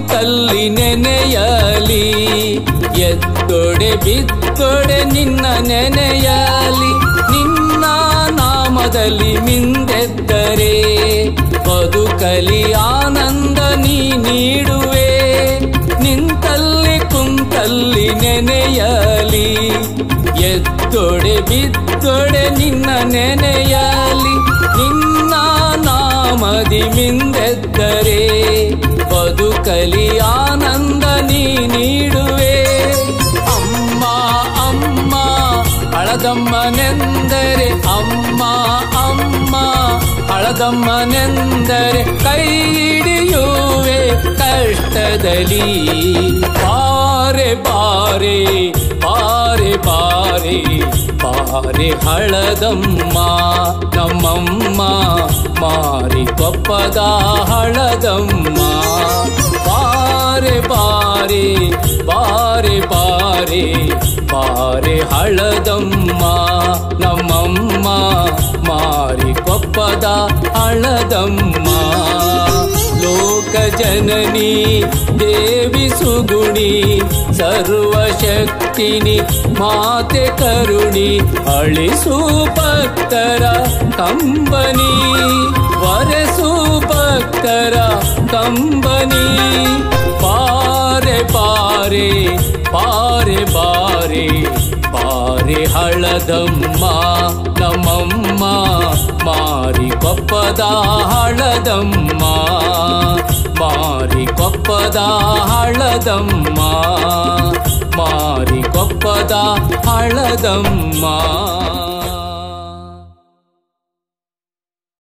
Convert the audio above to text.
ನಿಂತಲ್ಲಿ ನೆನೆಯಲಿ ಎದ್ದೊಡೆ ಬಿದ್ದೊಡೆ ನಿನ್ನ ನೆನೆಯಲಿ ನಿನ್ನ ನಾಮದಲ್ಲಿ ಮಿಂದೆದ್ದರೆ ಬದುಕಲಿ ಆನಂದ ನೀ ನೀಡುವೆ ನಿಂತಲ್ಲಿ ಕುಂತಲ್ಲಿ ನೆನೆಯಲಿ ಎದ್ದೊಡೆ ಬಿದ್ದೊಡೆ ನಿನ್ನ ನೆನೆಯಲಿ ನಿನ್ನ ನಾಮದಿ ಮಿಂದೆದ್ದರೆ ಬದುಕಲಿ ಆನಂದ ನೀ ನೀಡುವೆ ಅಮ್ಮ ಅಮ್ಮ ಹಳದಮ್ಮನೆಂದರೆ ಅಮ್ಮ ಅಮ್ಮ ಹಳದಮ್ಮನೆಂದರೆ ಕೈ ಹಿಡಿಯುವೆ ಕಷ್ಟದಲ್ಲಿ ಬಾರೆ ಬಾರೆ ಬಾರೆ ಬಾರೆ ಬಾರೆ ಹಳದಮ್ಮ ನಮ್ಮಮ್ಮ ಮಾರಿ ಕೊಪ್ಪದ ಹಳದಮ್ಮ ಬಾರೆ ಬಾರೆ ಬಾರೆ ಬಾರೆ ಬಾರೆ ಹಳದಮ್ಮ ನಮ್ಮಮ್ಮ ಮಾರಿ ಕೊಪ್ಪದ ಹಳದಮ್ಮ ಲೋಕ ಜನನಿ ದೇವಿ ಸುಗುಣಿ ಸರ್ವಶಕ್ತಿನಿ ಮಾತೆ ಕರುಣಿ ಅಳಿಸು ಭಕ್ತರ ಕಂಬನಿ ವರೆಸು ಭಕ್ತರ ಕಂಬನಿ ಪಾರೆ ಪಾರೆ ಪಾರೆ ಬಾರೆ ಪಾರೆ ಹಳದಮ್ಮ ನಮ್ಮಮ್ಮ ಮಾರಿ ಕೊಪ್ಪದ ಹಳದಮ್ಮ ಮಾರಿ ಕೊಪ್ಪದ ಹಳದಮ್ಮ ಮಾರಿ ಕೊಪ್ಪದ ಹಳದಮ್ಮ